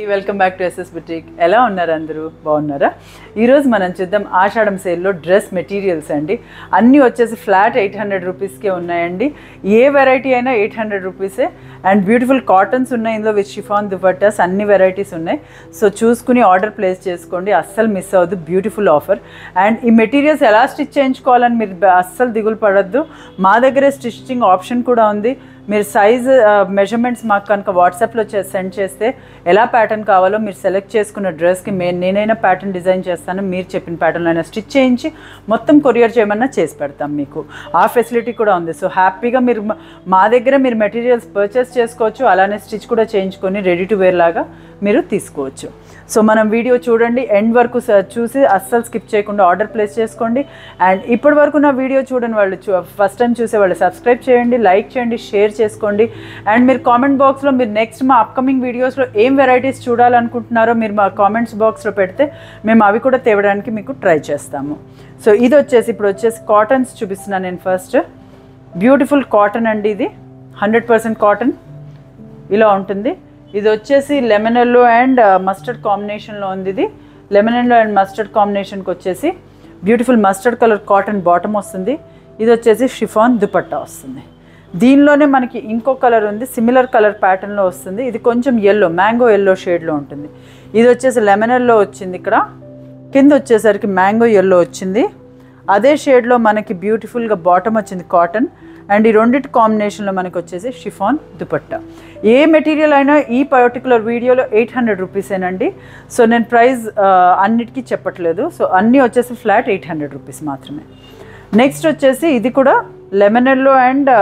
welcome back to SS boutique ఎలా ఉన్నారు అందరూ బాగున్నారా ఈరోజు మనం చూద్దాం ఆషాఢం సేల్లో డ్రెస్ మెటీరియల్స్ అండి అన్నీ వచ్చేసి ఫ్లాట్ ఎయిట్ హండ్రెడ్ రూపీస్కే ఉన్నాయండి ఏ వెరైటీ అయినా ఎయిట్ హండ్రెడ్ రూపీసే అండ్ బ్యూటిఫుల్ కాటన్స్ ఉన్నాయి ఇందులో విత్ షిఫాన్ దుపట్టాస్ అన్ని వెరైటీస్ ఉన్నాయి సో చూసుకుని ఆర్డర్ ప్లేస్ చేసుకోండి అస్సలు మిస్ అవ్వద్దు బ్యూటిఫుల్ ఆఫర్ అండ్ ఈ మెటీరియల్స్ ఎలా స్టిచ్ చేయించుకోవాలని మీరు బ- అస్సలు దిగులు పడద్దు మా దగ్గరే స్టిచ్చింగ్ ఆప్షన్ కూడా ఉంది మీరు సైజ్ మెజర్మెంట్స్ మాకు కనుక వాట్సాప్లో సెండ్ చేస్తే ఎలా ప్యాటర్న్ కావాలో మీరు సెలెక్ట్ చేసుకున్న డ్రెస్కి మే నేనైనా ప్యాటర్న్ డిజైన్ చేస్తాను మీరు చెప్పిన ప్యాటర్న్ అయినా స్టిచ్ చేయించి మొత్తం కొరియర్ చేయమన్నా చేసి పెడతాం మీకు ఆ ఫెసిలిటీ కూడా ఉంది సో హ్యాపీగా మీరు మ- మా దగ్గర మీరు మెటీరియల్స్ పర్చేస్ చేసుకోవచ్చు అలానే స్టిచ్ కూడా చేయించుకొని రెడీ టు వేర్ లాగా మీరు తీసుకోవచ్చు సో మనం వీడియో చూడండి ఎండ్ వరకు స- చూసి అస్సలు స్కిప్ చేయకుండా ఆర్డర్ ప్లేస్ చేసుకోండి అండ్ ఇప్పటి వరకు నా వీడియో చూడని వాళ్ళు ఫస్ట్ టైం చూసే వాళ్ళు సబ్స్క్రైబ్ చేయండి లైక్ చేయండి షేర్ చేసుకోండి అండ్ మీరు కామెంట్ బాక్స్లో మీరు నెక్స్ట్ మా అప్కమింగ్ వీడియోస్లో ఏం వెరైటీస్ చూడాలనుకుంటున్నారో మీరు మా కామెంట్స్ బాక్స్లో పెడితే మేము అవి కూడా తేవడానికి మీకు ట్రై చేస్తాము సో ఇది వచ్చేసి ఇప్పుడు వచ్చేసి కాటన్స్ చూపిస్తున్నాను నేను ఫస్ట్ బ్యూటిఫుల్ కాటన్ అండి ఇది హండ్రెడ్ పర్సెంట్ కాటన్ ఇలా ఉంటుంది ఇది వచ్చేసి లెమన్ ఎల్లో అండ్ మస్టర్డ్ కాంబినేషన్లో ఉంది ఇది లెమన్ ఎల్లో అండ్ మస్టర్డ్ కాంబినేషన్కి వచ్చేసి beautiful mustard colour cotton bottom వస్తుంది ఇది వచ్చేసి షిఫాన్ దుపట్టా వస్తుంది దీనిలోనే మనకి ఇంకో కలర్ ఉంది సిమిలర్ కలర్ ప్యాటర్న్లో వస్తుంది ఇది కొంచెం ఎల్లో మ్యాంగో ఎల్లో షేడ్లో ఉంటుంది ఇది వచ్చేసి లెమన్ ఎల్లో వచ్చింది ఇక్కడ కింద వచ్చేసరికి మ్యాంగో ఎల్లో వచ్చింది అదే షేడ్లో మనకి బ్యూటిఫుల్గా బాటమ్ వచ్చింది కాటన్ అండ్ ఈ రెండింటి కాంబినేషన్లో మనకి వచ్చేసి షిఫాన్ దుపట్టా ఏ మెటీరియల్ అయినా ఈ పర్టికులర్ వీడియోలో ఎయిట్ హండ్రెడ్ రూపీసేనండి సో నేను ప్రైస్ అన్నిటికీ చెప్పట్లేదు సో అన్నీ వచ్చేసి ఫ్లాట్ ఎయిట్ హండ్రెడ్ రూపీస్ మాత్రమే నెక్స్ట్ వచ్చేసి ఇది కూడా lemon yellow and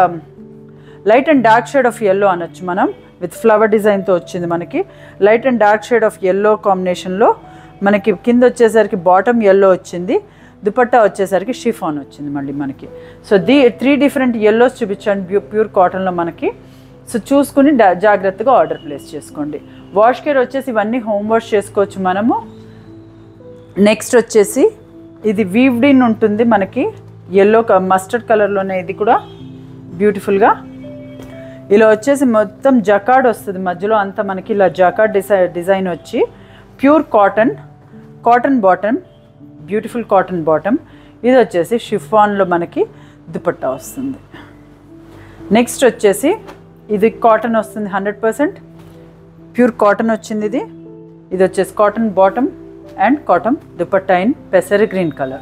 light and dark shade of yellow అనొచ్చు మనం విత్ ఫ్లవర్ డిజైన్తో వచ్చింది మనకి light and dark shade of yellow కాంబినేషన్లో మనకి కింద వచ్చేసరికి బాటమ్ ఎల్లో వచ్చింది దుపట్టా వచ్చేసరికి షిఫాన్ వచ్చింది మళ్ళీ మనకి so the three different yellows చూపించండి ప్యూ ప్యూర్ కాటన్లో మనకి సో చూసుకుని డా- జాగ్రత్తగా ఆర్డర్ ప్లేస్ చేసుకోండి వాష్ కేర్ వచ్చేసి ఇవన్నీ హోమ్ వాష్ చేసుకోవచ్చు మనము నెక్స్ట్ వచ్చేసి ఇది వీవ్డ్ ఇన్ ఉంటుంది మనకి ఎల్లో మస్టర్డ్ కలర్లోనే ఇది కూడా బ్యూటిఫుల్గా ఇలా వచ్చేసి మొత్తం జకాడ్ వస్తుంది మధ్యలో అంతా మనకి ఇలా జకాడ్ డిజై డిజైన్ వచ్చి pure cotton cotton bottom beautiful cotton bottom ఇది వచ్చేసి షిఫాన్లో మనకి దుపట్టా వస్తుంది నెక్స్ట్ వచ్చేసి ఇది కాటన్ వస్తుంది హండ్రెడ్ పర్సెంట్ ప్యూర్ కాటన్ వచ్చింది ఇది ఇది వచ్చేసి cotton bottom and cotton dupatta in పెసరి గ్రీన్ కలర్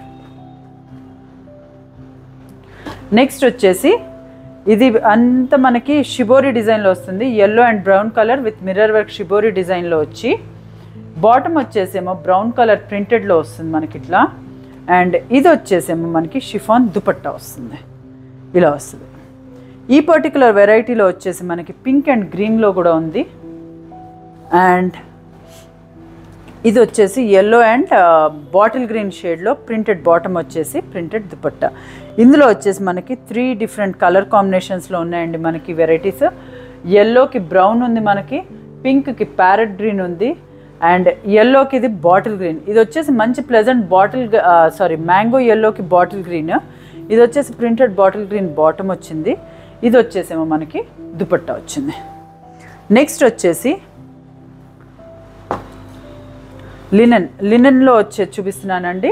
నెక్స్ట్ వచ్చేసి ఇది అంత మనకి షిబోరి డిజైన్లో వస్తుంది yellow and brown colour with mirror work shibori డిజైన్లో వచ్చి బాటమ్ వచ్చేసేమో బ్రౌన్ కలర్ ప్రింటెడ్లో వస్తుంది మనకి ఇట్లా అండ్ ఇది వచ్చేసేమో మనకి షిఫాన్ దుపట్టా వస్తుంది ఇలా వస్తుంది ఈ పర్టికులర్ వెరైటీలో వచ్చేసి మనకి పింక్ అండ్ గ్రీన్లో కూడా ఉంది అండ్ ఇది వచ్చేసి ఎల్లో అండ్ బాటిల్ గ్రీన్ షేడ్లో ప్రింటెడ్ బాటమ్ వచ్చేసి ప్రింటెడ్ దుపట్టా ఇందులో వచ్చేసి మనకి త్రీ డిఫరెంట్ కలర్ కాంబినేషన్స్లో ఉన్నాయండి మనకి వెరైటీస్ ఎల్లోకి బ్రౌన్ ఉంది మనకి పింక్కి ప్యారెట్ గ్రీన్ ఉంది అండ్ ఎల్లోకి ఇది బాటిల్ గ్రీన్ ఇది వచ్చేసి మంచి ప్లెజెంట్ బాటిల్ సారీ మ్యాంగో ఎల్లోకి బాటిల్ గ్రీన్ ఇది వచ్చేసి ప్రింటెడ్ బాటిల్ గ్రీన్ బాటమ్ వచ్చింది ఇది వచ్చేసేమో మనకి దుపట్టా వచ్చింది నెక్స్ట్ వచ్చేసి లినెన్ లినెన్లో వచ్చే చూపిస్తున్నానండి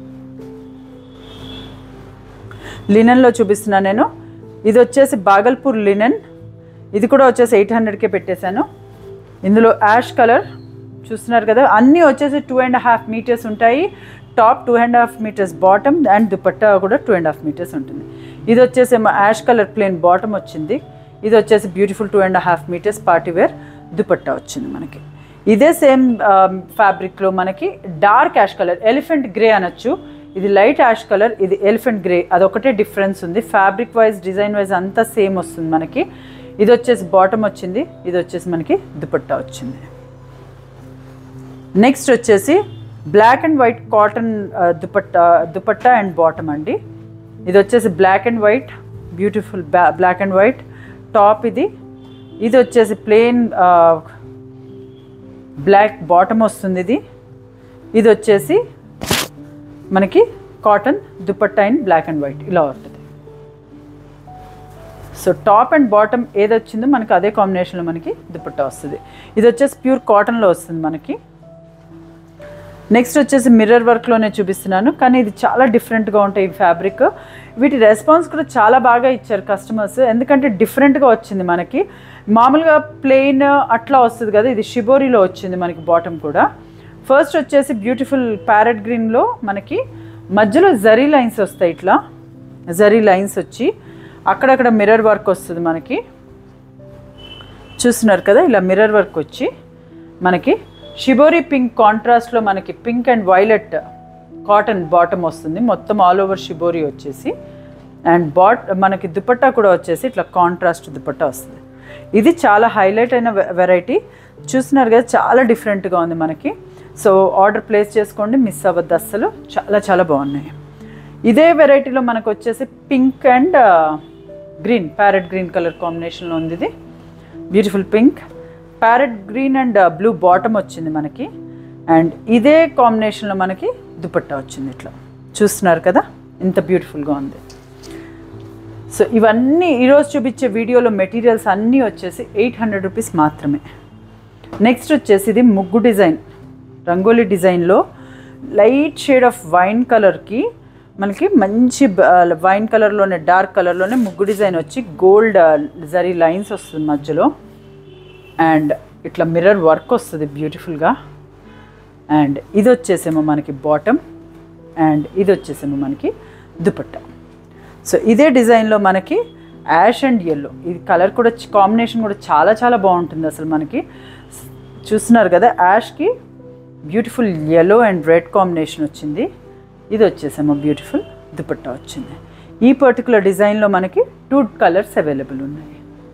లినెన్లో చూపిస్తున్నాను నేను ఇది వచ్చేసి బాగల్పూర్ లినెన్ ఇది కూడా వచ్చేసి ఎయిట్ హండ్రెడ్కే పెట్టేశాను ఇందులో యాష్ కలర్ చూస్తున్నారు కదా అన్నీ వచ్చేసి టూ అండ్ హాఫ్ మీటర్స్ ఉంటాయి top two and half meters bottom and dupatta కూడా టూ అండ్ హాఫ్ మీటర్స్ ఉంటుంది ఇది వచ్చేసి ఏమో యాష్ కలర్ ప్లేన్ బాటమ్ వచ్చింది ఇది వచ్చేసి beautiful two and half meters party wear dupatta వచ్చింది మనకి ఇదే సేమ్ ఫ్యాబ్రిక్లో మనకి dark ash colour elephant grey అనొచ్చు ఇది లైట్ యాష్ కలర్ ఇది ఎలిఫెంట్ గ్రే అదొకటే డిఫరెన్స్ ఉంది ఫ్యాబ్రిక్ వైజ్ డిజైన్ వైజ్ అంతా సేమ్ వస్తుంది మనకి ఇది వచ్చేసి బాటమ్ వచ్చింది ఇది వచ్చేసి మనకి దుపట్టా వచ్చింది నెక్స్ట్ వచ్చేసి black and white cotton dupatta dupatta and bottom అండి ఇది వచ్చేసి black and white beautiful black and white top ఇది ఇది వచ్చేసి ప్లెయిన్ బ్లాక్ బాటమ్ వస్తుంది ఇది ఇది వచ్చేసి మనకి cotton dupatta in black and white ఇలా ఉంటుంది సో టాప్ అండ్ బాటమ్ ఏది వచ్చిందో మనకి అదే కాంబినేషన్లో మనకి దుపట్టా వస్తుంది ఇది వచ్చేసి ప్యూర్ కాటన్లో వస్తుంది మనకి నెక్స్ట్ వచ్చేసి మిర్రర్ వర్క్లోనే చూపిస్తున్నాను కానీ ఇది చాలా డిఫరెంట్గా ఉంటాయి ఈ ఫ్యాబ్రిక్ వీటి రెస్పాన్స్ కూడా చాలా బాగా ఇచ్చారు కస్టమర్స్ ఎందుకంటే డిఫరెంట్గా వచ్చింది మనకి మామూలుగా ప్లెయిన్ అట్లా వస్తుంది కదా ఇది షిబోరిలో వచ్చింది మనకి బాటమ్ కూడా ఫస్ట్ వచ్చేసి బ్యూటిఫుల్ ప్యారెట్ గ్రీన్లో మనకి మధ్యలో జరీ లైన్స్ వస్తాయి ఇట్లా జరీ లైన్స్ వచ్చి అక్కడక్కడ మిర్రర్ వర్క్ వస్తుంది మనకి చూస్తున్నారు కదా ఇలా మిర్రర్ వర్క్ వచ్చి మనకి షిబోరి పింక్ కాంట్రాస్ట్లో మనకి pink and violet cotton bottom వస్తుంది మొత్తం ఆల్ ఓవర్ షిబోరి వచ్చేసి అండ్ బాట్ మనకి దుపట్టా కూడా వచ్చేసి ఇట్లా కాంట్రాస్ట్ దుపట్టా వస్తుంది ఇది చాలా హైలైట్ అయిన వెరైటీ చూస్తున్నారు కదా చాలా డిఫరెంట్గా ఉంది మనకి సో ఆర్డర్ ప్లేస్ చేసుకోండి మిస్ అవ్వద్దు అస్సలు చాలా చాలా బాగున్నాయి ఇదే వెరైటీలో మనకు వచ్చేసి pink and green parrot green colour కాంబినేషన్లో ఉంది ఇది beautiful pink parrot green and blue bottom వచ్చింది మనకి అండ్ ఇదే కాంబినేషన్లో మనకి దుపట్టా వచ్చింది ఇట్లా చూస్తున్నారు కదా ఇంత బ్యూటిఫుల్గా ఉంది సో ఇవన్నీ ఈరోజు చూపించే వీడియోలో మెటీరియల్స్ అన్నీ వచ్చేసి ఎయిట్ హండ్రెడ్ రూపీస్ మాత్రమే నెక్స్ట్ వచ్చేసి ఇది ముగ్గు డిజైన్ రంగోలీ డిజైన్లో లైట్ షేడ్ ఆఫ్ వైన్ కలర్కి మనకి మంచి వైన్ కలర్లోనే డార్క్ కలర్లోనే ముగ్గు డిజైన్ వచ్చి గోల్డ్ జరీ లైన్స్ వస్తుంది మధ్యలో అండ్ ఇట్లా మిర్రర్ వర్క్ వస్తుంది బ్యూటిఫుల్గా అండ్ ఇది వచ్చేసేమో మనకి బాటమ్ అండ్ ఇది వచ్చేసేమో మనకి దుపట్టా సో ఇదే డిజైన్లో మనకి యాష్ అండ్ ఎల్లో ఇది కలర్ కూడా కాంబినేషన్ కూడా చాలా చాలా బాగుంటుంది అసలు మనకి చూస్తున్నారు కదా యాష్కి beautiful yellow and red combination వచ్చింది ఇది వచ్చేసేమో బ్యూటిఫుల్ దుపట్టా వచ్చింది ఈ పర్టికులర్ డిజైన్లో మనకి టూ కలర్స్ అవైలబుల్ ఉన్నాయి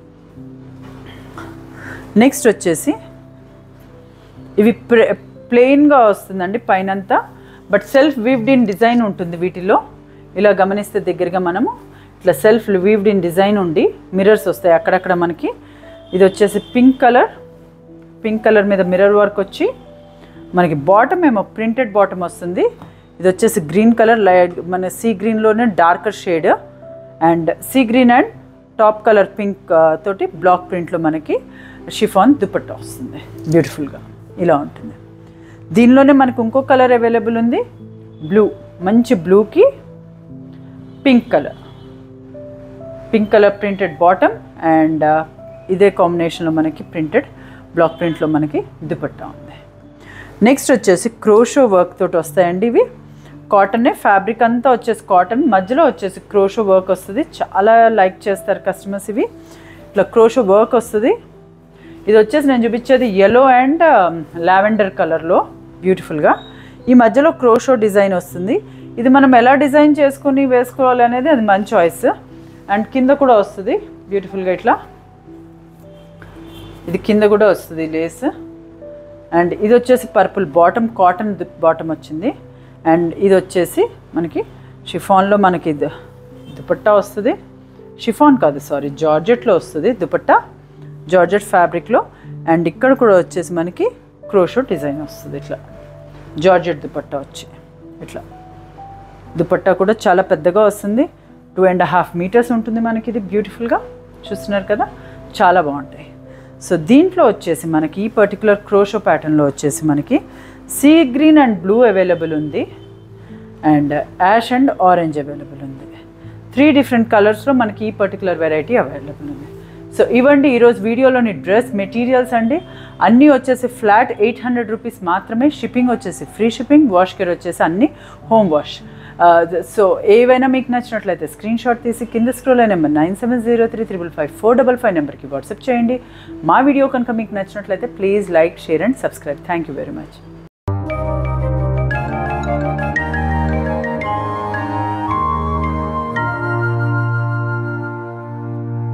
నెక్స్ట్ వచ్చేసి ఇవి ప్లే ప్లెయిన్గా వస్తుందండి పైనంతా but self weaved in design ఉంటుంది వీటిలో ఇలా గమనిస్తే దగ్గరగా మనము ఇట్లా సెల్ఫ్ వీవ్డ్ ఇన్ డిజైన్ ఉండి మిర్రర్స్ వస్తాయి అక్కడక్కడ మనకి ఇది వచ్చేసి పింక్ కలర్ పింక్ కలర్ మీద మిర్రర్ వర్క్ వచ్చి మనకి బాటమ్ ఏమో ప్రింటెడ్ బాటమ్ వస్తుంది ఇది వచ్చేసి గ్రీన్ కలర్ లైట్ మన సీ గ్రీన్లోనే darker shade and sea green and top colour pink తోటి బ్లాక్ ప్రింట్లో మనకి షిఫాన్ దుపట్టా వస్తుంది బ్యూటిఫుల్గా ఇలా ఉంటుంది దీనిలోనే మనకు ఇంకో కలర్ అవైలబుల్ ఉంది బ్లూ మంచి బ్లూకి pink colour pink colour printed bottom and ఇదే కాంబినేషన్లో మనకి ప్రింటెడ్ బ్లాక్ ప్రింట్లో మనకి దుపట్టా ఉంది నెక్స్ట్ వచ్చేసి క్రోషో వర్క్ తోటి వస్తాయండి ఇవి కాటనే ఫ్యాబ్రిక్ అంతా వచ్చేసి కాటన్ మధ్యలో వచ్చేసి క్రోషో వర్క్ వస్తుంది చాలా లైక్ చేస్తారు కస్టమర్స్ ఇవి ఇట్లా క్రోషో వర్క్ వస్తుంది ఇది వచ్చేసి నేను చూపించేది ఎల్లో అండ్ లావెండర్ కలర్లో బ్యూటిఫుల్గా ఈ మధ్యలో క్రోషో డిజైన్ వస్తుంది ఇది మనం ఎలా డిజైన్ చేసుకుని వేసుకోవాలి అనేది అది మంచి చాయిస్ అండ్ కింద కూడా వస్తుంది బ్యూటిఫుల్గా ఇట్లా ఇది కింద కూడా వస్తుంది లేస్ అండ్ ఇది వచ్చేసి పర్పుల్ బాటమ్ కాటన్ బాటమ్ వచ్చింది అండ్ ఇది వచ్చేసి మనకి షిఫాన్లో మనకి ఇది దుపట్టా వస్తుంది షిఫాన్ కాదు సారీ జార్జెట్లో వస్తుంది దుపట్టా జార్జెట్ ఫ్యాబ్రిక్లో అండ్ ఇక్కడ కూడా వచ్చేసి మనకి క్రోషో డిజైన్ వస్తుంది ఇట్లా జార్జెట్ దుపట్టా వచ్చి ఇట్లా దుపట్టా కూడా చాలా పెద్దగా వస్తుంది టూ అండ్ హాఫ్ మీటర్స్ ఉంటుంది మనకి ఇది బ్యూటిఫుల్గా చూస్తున్నారు కదా చాలా బాగుంటాయి సో దీంట్లో వచ్చేసి మనకి ఈ పర్టికులర్ క్రోషో ప్యాటర్న్లో వచ్చేసి మనకి sea green and blue available ఉంది and ash and orange available ఉంది త్రీ డిఫరెంట్ కలర్స్లో మనకి ఈ పర్టికులర్ వెరైటీ అవైలబుల్ ఉంది సో ఇవ్వండి ఈరోజు వీడియోలోని డ్రెస్ మెటీరియల్స్ అండి అన్నీ వచ్చేసి ఫ్లాట్ ఎయిట్ హండ్రెడ్ రూపీస్ మాత్రమే షిప్పింగ్ వచ్చేసి ఫ్రీ షిప్పింగ్ వాష్ కేర్ వచ్చేసి అన్నీ హోమ్ వాష్ సో ఏవైనా మీకు నచ్చినట్లయితే స్క్రీన్ షాట్ తీసి కింద స్క్రోల్ అయిన number nine seven zero three triple five four double five నెంబర్కి వాట్సాప్ చేయండి మా వీడియో కనుక మీకు నచ్చినట్లయితే please like share and subscribe thank you very much